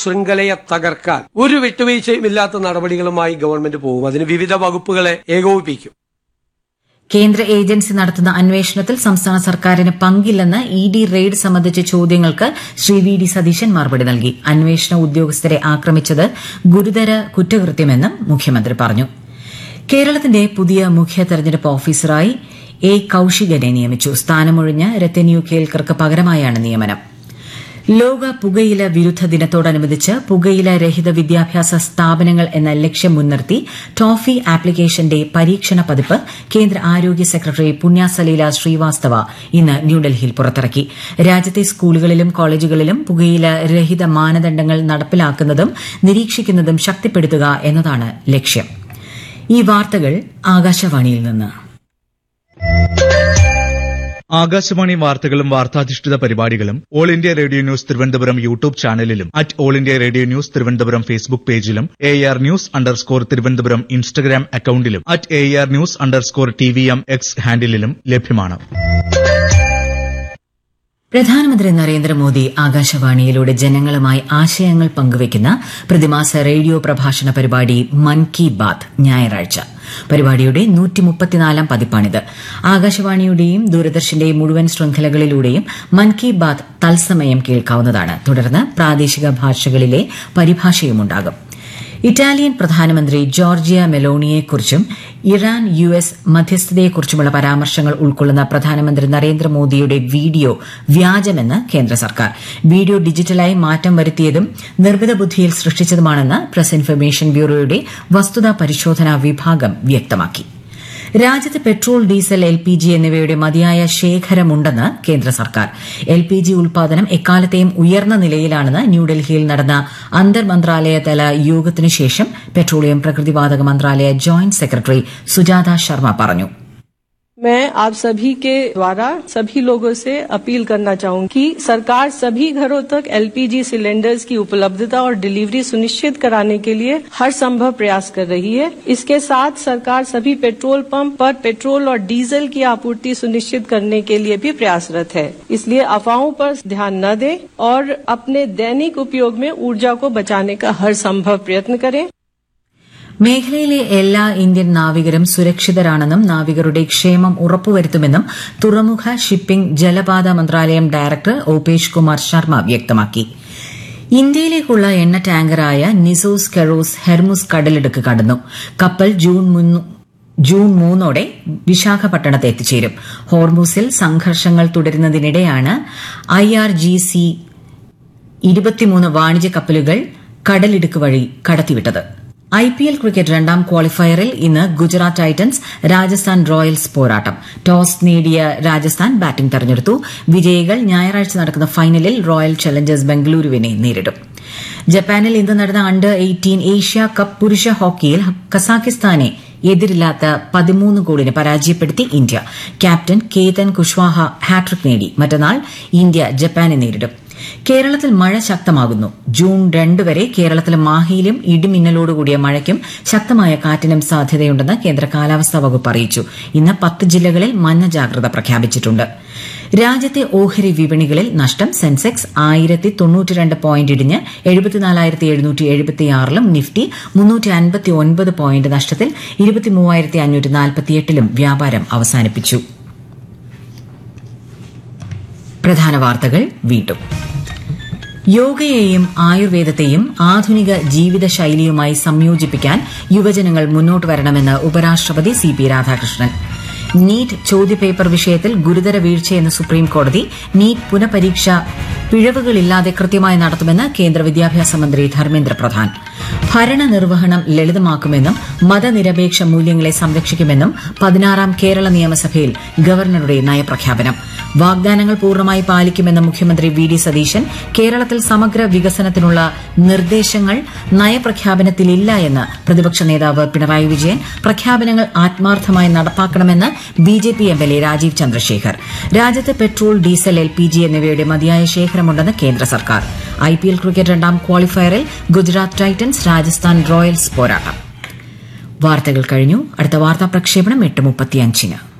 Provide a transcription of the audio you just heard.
ശൃംഖലയെ തകർക്കാൻ ഒരു വിട്ടുവീഴ്ചയും ഇല്ലാത്ത നടപടികളുമായി ഗവൺമെന്റ് പോകും അതിന് വിവിധ വകുപ്പുകളെ ഏകോപിപ്പിക്കും കേന്ദ്ര ഏജൻസി നടത്തുന്ന അന്വേഷണത്തിൽ സംസ്ഥാന സർക്കാരിന് പങ്കില്ലെന്ന് ഇ ഡി റെയ്ഡ് സംബന്ധിച്ച ചോദ്യങ്ങൾക്ക് ശ്രീ വി ഡി സതീശൻ മറുപടി നൽകി അന്വേഷണ ഉദ്യോഗസ്ഥരെ ആക്രമിച്ചത് ഗുരുതര കുറ്റകൃത്യമെന്നും മുഖ്യമന്ത്രി പറഞ്ഞു കേരളത്തിന്റെ പുതിയ മുഖ്യ തെരഞ്ഞെടുപ്പ് ഓഫീസറായി എ കൌശികനെ നിയമിച്ചു സ്ഥാനമൊഴിഞ്ഞ രത്തന്യു കേൽക്കർക്ക് പകരമായാണ് നിയമനം ലോക പുകയില വിരുദ്ധ ദിനത്തോടനുബന്ധിച്ച് പുകയില രഹിത വിദ്യാഭ്യാസ സ്ഥാപനങ്ങൾ എന്ന ലക്ഷ്യം മുൻനിർത്തി ടോഫി ആപ്ലിക്കേഷന്റെ പരീക്ഷണ പതിപ്പ് കേന്ദ്ര ആരോഗ്യ സെക്രട്ടറി പുണ്യാസലീല ശ്രീവാസ്തവ ഇന്ന് ന്യൂഡൽഹിയിൽ പുറത്തിറക്കി രാജ്യത്തെ സ്കൂളുകളിലും കോളേജുകളിലും പുകയില രഹിത മാനദണ്ഡങ്ങൾ നടപ്പിലാക്കുന്നതും നിരീക്ഷിക്കുന്നതും ശക്തിപ്പെടുത്തുക എന്നതാണ് ലക്ഷ്യം ഈ വാർത്തകൾ ആകാശവാണിയിൽ നിന്ന് ആകാശവാണി വാർത്തകളും വാർത്താധിഷ്ഠിത പരിപാടികളും All India Radio news Thiruvananthapuram YouTube ചാനലിലും at All India Radio news Thiruvananthapuram Facebook പേജിലും A R news underscore Thiruvananthapuram Instagram അക്കൌണ്ടിലും at A R news underscore T V M X ഹാൻഡിലും ലഭ്യമാണ് പ്രധാനമന്ത്രി നരേന്ദ്രമോദി ആകാശവാണിയിലൂടെ ജനങ്ങളുമായി ആശയങ്ങൾ പങ്കുവയ്ക്കുന്ന പ്രതിമാസ റേഡിയോ പ്രഭാഷണ പരിപാടി മൻ കി ബാത് ഞായറാഴ്ച പരിപാടിയുടെ നൂറ്റിമുപ്പത്തിനാലാം പതിപ്പാണിത് ആകാശവാണിയുടെയും ദൂരദർശന്റെയും മുഴുവൻ ശൃംഖലകളിലൂടെയും മൻ കി ബാത് തത്സമയം കേൾക്കാവുന്നതാണ് തുടർന്ന് പ്രാദേശിക ഭാഷകളിലെ പരിഭാഷയുമുണ്ടാകും ഇറ്റാലിയൻ പ്രധാനമന്ത്രി ജോർജിയ മെലോണിയെക്കുറിച്ചും ഇറാൻ യു എസ് മധ്യസ്ഥതയെക്കുറിച്ചുമുള്ള പരാമർശങ്ങൾ ഉൾക്കൊള്ളുന്ന പ്രധാനമന്ത്രി നരേന്ദ്രമോദിയുടെ വീഡിയോ വ്യാജമെന്ന് കേന്ദ്ര സർക്കാർ വീഡിയോ ഡിജിറ്റലായി മാറ്റം വരുത്തിയതും നിർമ്മിത ബുദ്ധിയിൽ സൃഷ്ടിച്ചതുമാണെന്ന് പ്രസ് ഇൻഫർമേഷൻ ബ്യൂറോയുടെ വസ്തുതാ പരിശോധനാ വിഭാഗം വ്യക്തമാക്കി രാജ്യത്ത് petrol diesel L P G എന്നിവയുടെ മതിയായ ശേഖരമുണ്ടെന്ന് കേന്ദ്ര സർക്കാർ എൽ പി ജി ഉൽപാദനം എക്കാലത്തെയും ഉയർന്ന നിലയിലാണെന്ന് ന്യൂഡൽഹിയിൽ നടന്ന അന്തർ മന്ത്രാലയതല യോഗത്തിനു ശേഷം പെട്രോളിയം പ്രകൃതിവാതക മന്ത്രാലയ ജോയിന്റ് സെക്രട്ടറി സുജാത ശർമ്മ പറഞ്ഞു मैं आप सभी के द्वारा सभी लोगों से अपील करना चाहूंगी कि सरकार सभी घरों तक एलपीजी सिलेंडर्स की उपलब्धता और डिलीवरी सुनिश्चित कराने के लिए हर संभव प्रयास कर रही है इसके साथ सरकार सभी पेट्रोल पंप पर पेट्रोल और डीजल की आपूर्ति सुनिश्चित करने के लिए भी प्रयासरत है इसलिए अफवाहों पर ध्यान न दें और अपने दैनिक उपयोग में ऊर्जा को बचाने का हर संभव प्रयत्न करें മേഖലയിലെ എല്ലാ ഇന്ത്യൻ നാവികരും സുരക്ഷിതരാണെന്നും നാവികരുടെ ക്ഷേമം ഉറപ്പുവരുത്തുമെന്നും തുറമുഖ ഷിപ്പിംഗ് ജലപാത മന്ത്രാലയം ഡയറക്ടർ ഓപേഷ് കുമാർ ശർമ്മ വ്യക്തമാക്കി ഇന്ത്യയിലേക്കുള്ള എണ്ണ ടാങ്കറായ നിസോസ് കെറോസ് ഹെർമുസ് കടലിടുക്ക് കടന്നു കപ്പൽ ജൂൺ ജൂൺ മൂന്നോടെ വിശാഖപട്ടണത്ത് എത്തിച്ചേരും ഹോർമൂസിൽ സംഘർഷങ്ങൾ തുടരുന്നതിനിടെയാണ് ഐ ആർ ജി സി ഇരുപത്തിമൂന്ന് വാണിജ്യ കപ്പലുകൾ കടലിടുക്ക് വഴി കടത്തിവിട്ടത് ഐ പി എൽ ക്രിക്കറ്റ് രണ്ടാം ക്വാളിഫയറിൽ ഇന്ന് ഗുജറാത്ത് ടൈറ്റൻസ് രാജസ്ഥാൻ റോയൽസ് പോരാട്ടം ടോസ് നേടിയ രാജസ്ഥാൻ ബാറ്റിംഗ് തെരഞ്ഞെടുത്തു വിജയികൾ ഞായറാഴ്ച നടക്കുന്ന ഫൈനലിൽ റോയൽ ചലഞ്ചേഴ്സ് ബംഗളൂരുവിനെ നേരിടും ജപ്പാനിൽ ഇന്ന് നടന്ന അണ്ടർ എയ്റ്റീൻ ഏഷ്യ കപ്പ് പുരുഷ ഹോക്കിയിൽ കസാഖിസ്ഥാനെ എതിരില്ലാത്ത പതിമൂന്ന് ഗോളിന് പരാജയപ്പെടുത്തി India captain Ketan Kushwaha hattrick നേടി മറ്റന്നാൾ ഇന്ത്യ ജപ്പാനെ നേരിടും കേരളത്തിൽ മഴ ശക്തമാകുന്നു ജൂൺ രണ്ട് വരെ കേരളത്തിലെ മാഹിയിലും ഇടിമിന്നലോടുകൂടിയ മഴയ്ക്കും ശക്തമായ കാറ്റിനും സാധ്യതയുണ്ടെന്ന് കേന്ദ്ര കാലാവസ്ഥാ വകുപ്പ് അറിയിച്ചു ഇന്ന് പത്ത് ജില്ലകളിൽ മഞ്ഞ ജാഗ്രത പ്രഖ്യാപിച്ചിട്ടുണ്ട് രാജ്യത്തെ ഓഹരി വിപണികളിൽ നഷ്ടം സെൻസെക്സ് ആയിരത്തി തൊണ്ണൂറ്റിരണ്ട് പോയിന്റ് ഇടിഞ്ഞ് എഴുപത്തിനാലായിരത്തി എഴുന്നൂറ്റി എഴുപത്തിയാറിലും നിഫ്റ്റി മുന്നൂറ്റി അൻപത്തി ഒൻപത് പോയിന്റ് നഷ്ടത്തിൽ ഇരുപത്തിമൂവായിരത്തി അഞ്ഞൂറ്റി നാൽപ്പത്തിയെട്ടിലും വ്യാപാരം അവസാനിപ്പിച്ചു പ്രധാന വാർത്തകൾ വീണ്ടും യോഗയെയും ആയുർവേദത്തെയും ആധുനിക ജീവിതശൈലിയുമായി സംയോജിപ്പിക്കാൻ യുവജനങ്ങൾ മുന്നോട്ട് വരണമെന്ന് ഉപരാഷ്ട്രപതി സി പി രാധാകൃഷ്ണൻ നീറ്റ് ചോദ്യപേപ്പർ വിഷയത്തിൽ ഗുരുതര വീഴ്ചയെന്ന് സുപ്രീം കോടതി നീറ്റ് പുനഃപരീക്ഷ പിഴവുകളില്ലാതെ കൃത്യമായി നടത്തുമെന്ന് കേന്ദ്ര വിദ്യാഭ്യാസ മന്ത്രി ധർമ്മേന്ദ്ര പ്രധാൻ ഭരണനിർവഹണം ലളിതമാക്കുമെന്നും മതനിരപേക്ഷ മൂല്യങ്ങളെ സംരക്ഷിക്കുമെന്നും പതിനാറാം കേരള നിയമസഭയിൽ ഗവർണറുടെ നയപ്രഖ്യാപനം വാഗ്ദാനങ്ങൾ പൂർണ്ണമായി പാലിക്കുമെന്ന് മുഖ്യമന്ത്രി വി ഡി സതീശൻ കേരളത്തിൽ സമഗ്ര വികസനത്തിനുള്ള നിർദ്ദേശങ്ങൾ നയപ്രഖ്യാപനത്തിലില്ല എന്ന് പ്രതിപക്ഷ നേതാവ് പിണറായി വിജയൻ പ്രഖ്യാപനങ്ങൾ ആത്മാർത്ഥമായി നടപ്പാക്കണമെന്ന് B J P M L A Rajeev Chandrasekhar രാജ്യത്ത് petrol diesel L P G എന്നിവയുടെ മതിയായ ശേഖരമുണ്ടെന്ന് കേന്ദ്ര സർക്കാർ ഐ പി എൽ ക്രിക്കറ്റ് രണ്ടാം ക്വാളിഫയറിൽ ഗുജറാത്ത് ടൈറ്റൻസ് രാജസ്ഥാൻ റോയൽസ് പോരാട്ടം വാർത്തകൾ കഴിഞ്ഞു അടുത്ത വാർത്താ പ്രക്ഷേപണം എട്ട് മുപ്പത്തിയഞ്ചിന്